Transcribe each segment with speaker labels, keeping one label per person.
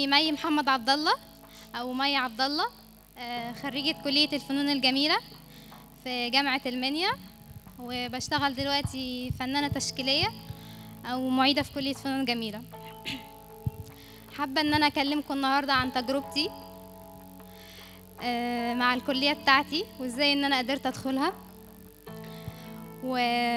Speaker 1: اسمي مي محمد عبد الله او مي عبد الله آه، خريجة كلية الفنون الجميلة في جامعة المنيا وبشتغل دلوقتي فنانة تشكيلية او معيدة في كلية فنون جميلة حابة ان انا اكلمكم النهاردة عن تجربتي آه، مع الكلية بتاعتي وازاي ان انا قدرت ادخلها و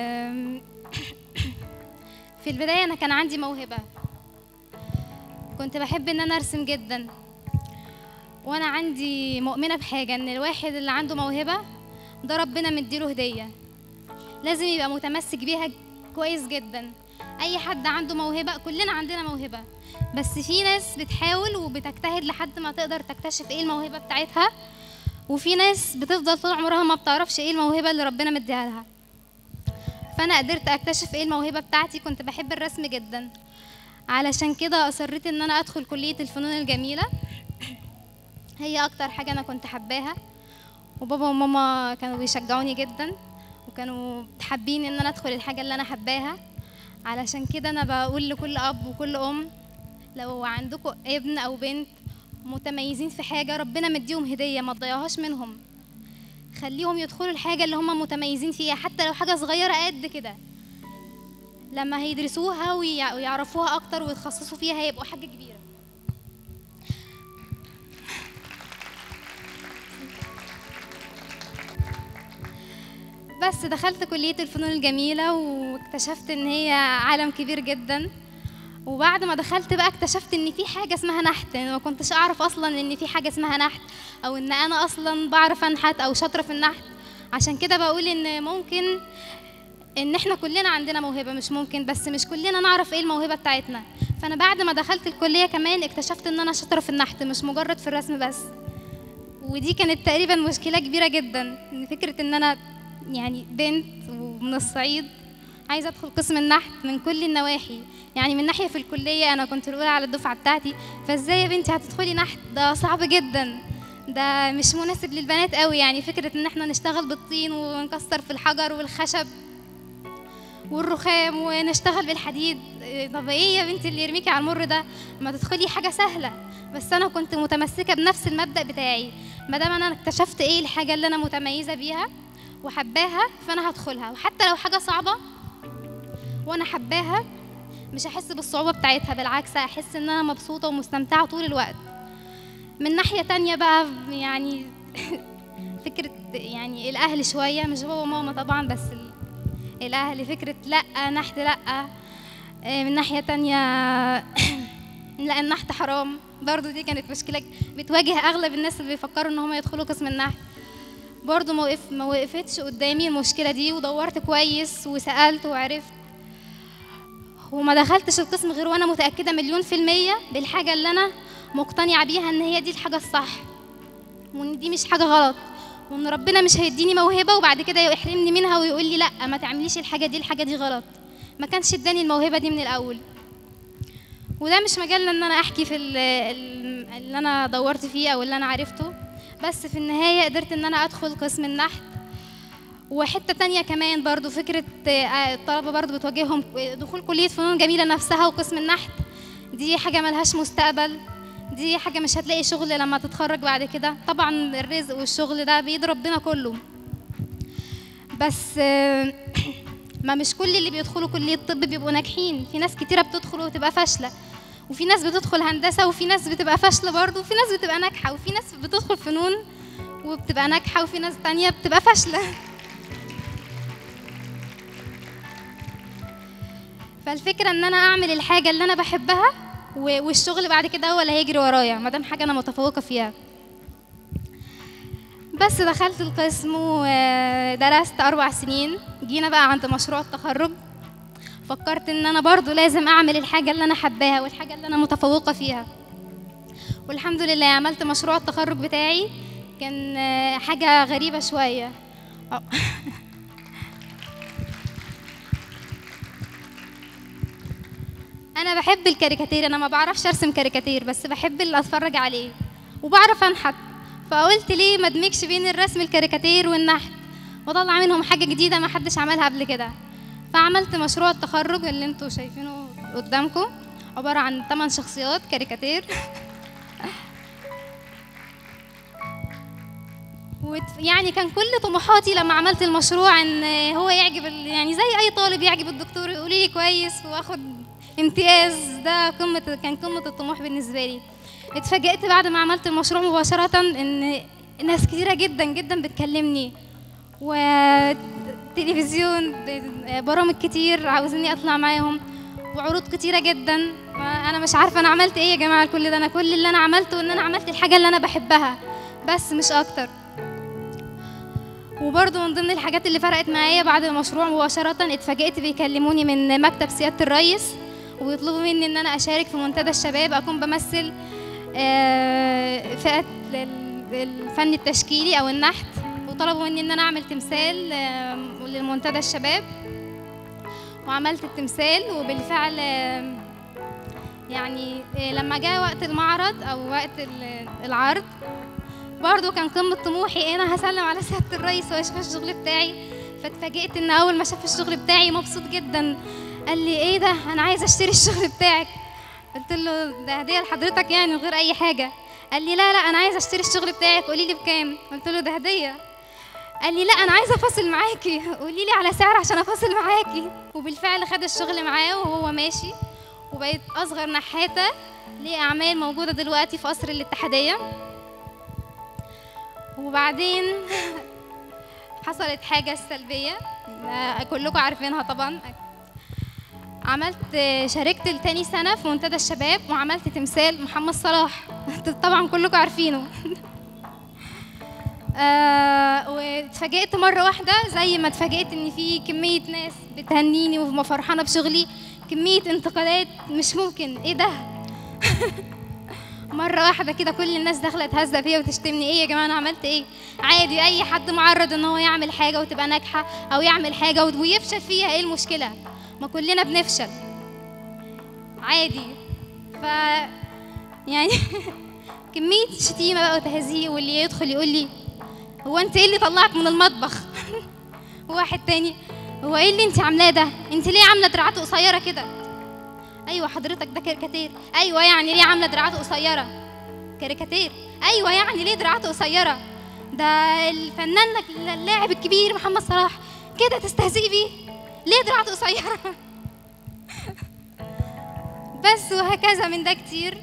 Speaker 1: في البداية انا كان عندي موهبة كنت بحب ان انا ارسم جدا وانا عندي مؤمنة بحاجة ان الواحد اللي عنده موهبة ده ربنا مديله هدية لازم يبقى متمسك بيها كويس جدا اي حد عنده موهبة كلنا عندنا موهبة بس في ناس بتحاول وبتجتهد لحد ما تقدر تكتشف ايه الموهبة بتاعتها وفي ناس بتفضل طول عمرها ما بتعرفش ايه الموهبة اللي ربنا مديها لها فانا قدرت اكتشف ايه الموهبة بتاعتي كنت بحب الرسم جدا علشان كده اصريت ان انا ادخل كلية الفنون الجميلة هي اكتر حاجة انا كنت حباها وبابا وماما كانوا بيشجعوني جدا وكانوا حابين ان انا ادخل الحاجة اللي انا حباها علشان كده انا بقول لكل اب وكل ام لو عندكم ابن او بنت متميزين في حاجة ربنا مديهم هدية ما تضيعوهاش منهم خليهم يدخلوا الحاجة اللي هم متميزين فيها حتى لو حاجة صغيرة قد كده لما هيدرسوها ويع- ويعرفوها أكتر ويتخصصوا فيها هيبقوا حاجة كبيرة بس دخلت كلية الفنون الجميلة واكتشفت إن هي عالم كبير جدا وبعد ما دخلت بقى اكتشفت ان في حاجه اسمها نحت انا ما كنتش اعرف اصلا ان في حاجه اسمها نحت او ان انا اصلا بعرف انحت او شاطره في النحت عشان كده بقول ان ممكن ان احنا كلنا عندنا موهبه مش ممكن بس مش كلنا نعرف ايه الموهبه بتاعتنا فانا بعد ما دخلت الكليه كمان اكتشفت ان انا شاطره في النحت مش مجرد في الرسم بس ودي كانت تقريبا مشكله كبيره جدا ان فكره ان انا يعني بنت ومن الصعيد عايزه ادخل قسم النحت من كل النواحي يعني من ناحيه في الكليه انا كنت الاولى على الدفعه بتاعتي فازاي يا بنتي هتدخلي نحت ده صعب جدا ده مش مناسب للبنات قوي يعني فكره ان احنا نشتغل بالطين ونكسر في الحجر والخشب والرخام ونشتغل بالحديد إيه، طب ايه يا بنتي اللي يرميكي على المر ده ما تدخلي حاجه سهله بس انا كنت متمسكه بنفس المبدا بتاعي ما دام انا اكتشفت ايه الحاجه اللي انا متميزه بيها وحباها فانا هدخلها وحتى لو حاجه صعبه وانا حباها مش هحس بالصعوبة بتاعتها بالعكس هحس ان انا مبسوطة ومستمتعة طول الوقت من ناحية تانية بقى يعني فكرة يعني الاهل شوية مش بابا وماما طبعا بس ال- الاهل فكرة لا نحت لا آه، من ناحية تانية لا النحت حرام برضو دي كانت مشكلة بتواجه اغلب الناس اللي بيفكروا ان هم يدخلوا قسم النحت برضو ما وقف ما وقفتش قدامي المشكلة دي ودورت كويس وسألت وعرفت وما دخلتش القسم غير وانا متاكده مليون في الميه بالحاجه اللي انا مقتنعه بيها ان هي دي الحاجه الصح وان دي مش حاجه غلط وان ربنا مش هيديني موهبه وبعد كده يحرمني منها ويقول لي لا ما تعمليش الحاجه دي الحاجه دي غلط ما كانش اداني الموهبه دي من الاول وده مش مجالنا ان انا احكي في ال- ال- اللي انا دورت فيه او اللي انا عرفته بس في النهايه قدرت ان انا ادخل قسم النحت وحته تانية كمان برضو فكره آه، الطلبه برضو بتواجههم دخول كليه فنون جميله نفسها وقسم النحت دي حاجه ملهاش مستقبل دي حاجه مش هتلاقي شغل لما تتخرج بعد كده طبعا الرزق والشغل ده بيد ربنا كله بس آه، ما مش كل اللي بيدخلوا كليه طب بيبقوا ناجحين في ناس كتيره بتدخل وتبقى فاشله وفي ناس بتدخل هندسه وفي ناس بتبقى فاشله برضه وفي ناس بتبقى ناجحه وفي ناس بتدخل فنون وبتبقى ناجحه وفي ناس تانية بتبقى فاشله فالفكره ان انا اعمل الحاجه اللي انا بحبها و- والشغل بعد كده هو اللي هيجري ورايا ما دام حاجه انا متفوقه فيها بس دخلت القسم ودرست اربع سنين جينا بقى عند مشروع التخرج فكرت ان انا برضو لازم اعمل الحاجه اللي انا حباها والحاجه اللي انا متفوقه فيها والحمد لله عملت مشروع التخرج بتاعي كان آه، حاجه غريبه شويه أه. انا بحب الكاريكاتير انا ما بعرفش ارسم كاريكاتير بس بحب اللي اتفرج عليه وبعرف انحت فقلت ليه ما ادمجش بين الرسم الكاريكاتير والنحت واطلع منهم حاجه جديده ما حدش عملها قبل كده فعملت مشروع التخرج اللي انتوا شايفينه قدامكم عباره عن 8 شخصيات كاريكاتير وت- يعني كان كل طموحاتي لما عملت المشروع ان هو يعجب ال- يعني زي اي طالب يعجب الدكتور يقولي لي كويس واخد امتياز ده قمه كان قمه الطموح بالنسبه لي اتفاجئت بعد ما عملت المشروع مباشره ان ناس كتيره جدا جدا بتكلمني وتلفزيون ب- برامج كتير عاوزيني اطلع معاهم وعروض كتيره جدا انا مش عارفه انا عملت ايه يا جماعه كل ده انا كل اللي انا عملته ان انا عملت الحاجه اللي انا بحبها بس مش اكتر وبرضه من ضمن الحاجات اللي فرقت معايا بعد المشروع مباشرة اتفاجئت بيكلموني من مكتب سيادة الرئيس ويطلبوا مني ان انا اشارك في منتدى الشباب اكون بمثل آه، فئة ال- الفن التشكيلي او النحت وطلبوا مني ان انا اعمل تمثال آه، للمنتدى الشباب وعملت التمثال وبالفعل آه، يعني آه، لما جاء وقت المعرض او وقت ال- العرض برضه كان قمة طموحي انا هسلم على سيادة الرئيس واشوف الشغل بتاعي فاتفاجئت ان اول ما شاف الشغل بتاعي مبسوط جدا قال لي ايه ده انا عايز اشتري الشغل بتاعك قلت له ده هدية لحضرتك يعني من غير اي حاجة قال لي لا لا انا عايز اشتري الشغل بتاعك قولي لي بكام قلت له ده هدية قال لي لا انا عايزه افاصل معاكي قولي لي على سعر عشان افاصل معاكي وبالفعل خد الشغل معاه وهو ماشي وبقيت اصغر نحاته ليه اعمال موجوده دلوقتي في قصر الاتحاديه وبعدين حصلت حاجة سلبية آه، كلكم عارفينها طبعا عملت شاركت لتاني سنة في منتدى الشباب وعملت تمثال محمد صلاح طبعا كلكم عارفينه آه واتفاجئت مرة واحدة زي ما اتفاجئت ان في كمية ناس بتهنيني وفرحانة بشغلي كمية انتقادات مش ممكن ايه ده مرة واحدة كده كل الناس داخلة تهزق فيا وتشتمني ايه يا جماعة انا عملت ايه عادي اي حد معرض ان هو يعمل حاجة وتبقى ناجحة او يعمل حاجة ويفشل فيها ايه المشكلة ما كلنا بنفشل عادي ف يعني كمية شتيمة بقى وتهزيق واللي يدخل يقول لي هو انت ايه اللي طلعك من المطبخ واحد تاني هو ايه اللي انت عاملاه ده انت ليه عامله دراعات قصيره كده ايوه حضرتك ده كاريكاتير ايوه يعني ليه عامله دراعات قصيره كاريكاتير ايوه يعني ليه دراعات قصيره ده الفنان اللاعب الكبير محمد صلاح كده تستهزئي بيه ليه دراعات قصيره بس وهكذا من ده كتير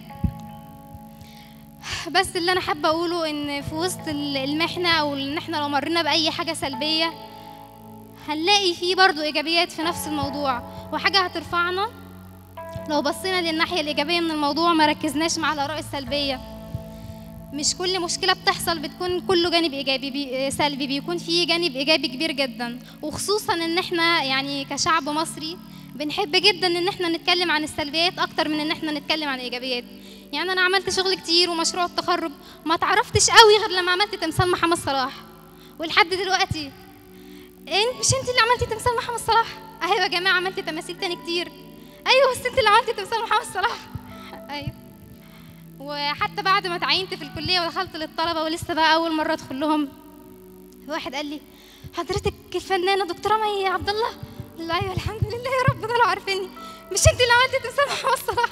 Speaker 1: بس اللي انا حابه اقوله ان في وسط ال- المحنه او ان احنا لو مرينا باي حاجه سلبيه هنلاقي فيه برضو ايجابيات في نفس الموضوع وحاجه هترفعنا لو بصينا للناحيه الايجابيه من الموضوع ما ركزناش مع الاراء السلبيه مش كل مشكله بتحصل بتكون كله جانب ايجابي بي سلبي بيكون فيه جانب ايجابي كبير جدا وخصوصا ان احنا يعني كشعب مصري بنحب جدا ان احنا نتكلم عن السلبيات اكتر من ان احنا نتكلم عن الايجابيات يعني انا عملت شغل كتير ومشروع التخرج ما تعرفتش قوي غير لما عملت تمثال محمد صلاح ولحد دلوقتي انت مش انت اللي عملتي تمثال محمد صلاح ايوه يا جماعه عملت تماثيل تاني كتير ايوه بس انت اللي عملتي تمثال محمد صلاح ايوه وحتى بعد ما تعينت في الكليه ودخلت للطلبه ولسه بقى اول مره ادخل لهم واحد قال لي حضرتك الفنانه دكتوره مي عبد الله لا ايوه الحمد لله يا رب دول عارفيني مش انت اللي عملتي تمثال محمد صلاح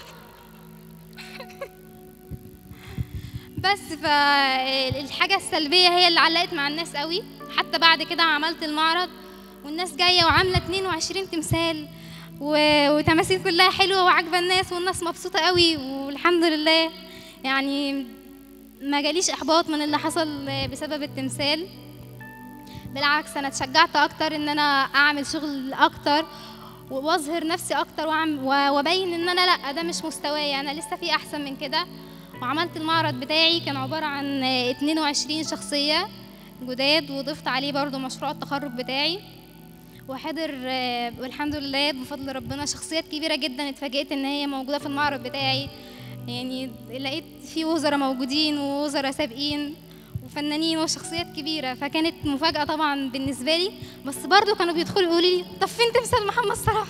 Speaker 1: بس فالحاجة السلبية هي اللي علقت مع الناس قوي حتى بعد كده عملت المعرض والناس جاية وعاملة 22 تمثال و- وتماثيل كلها حلوة وعاجبة الناس والناس مبسوطة قوي والحمد لله يعني ما جاليش إحباط من اللي حصل بسبب التمثال بالعكس أنا اتشجعت أكتر إن أنا أعمل شغل أكتر واظهر نفسي اكتر وأعم- و- وابين ان انا لا ده مش مستواي انا لسه في احسن من كده وعملت المعرض بتاعي كان عبارة عن 22 شخصية جداد وضفت عليه برضو مشروع التخرج بتاعي وحضر آه، والحمد لله بفضل ربنا شخصيات كبيرة جدا اتفاجئت ان هي موجودة في المعرض بتاعي يعني لقيت في وزراء موجودين ووزراء سابقين وفنانين وشخصيات كبيرة فكانت مفاجأة طبعا بالنسبة لي بس برضو كانوا بيدخلوا يقولوا لي طب فين تمثال محمد صلاح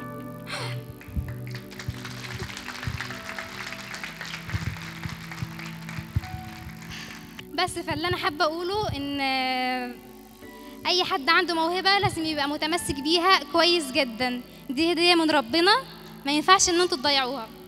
Speaker 1: بس فاللي انا حابه اقوله ان آه، اي حد عنده موهبه لازم يبقى متمسك بيها كويس جدا دي هديه من ربنا ما ينفعش ان انتوا تضيعوها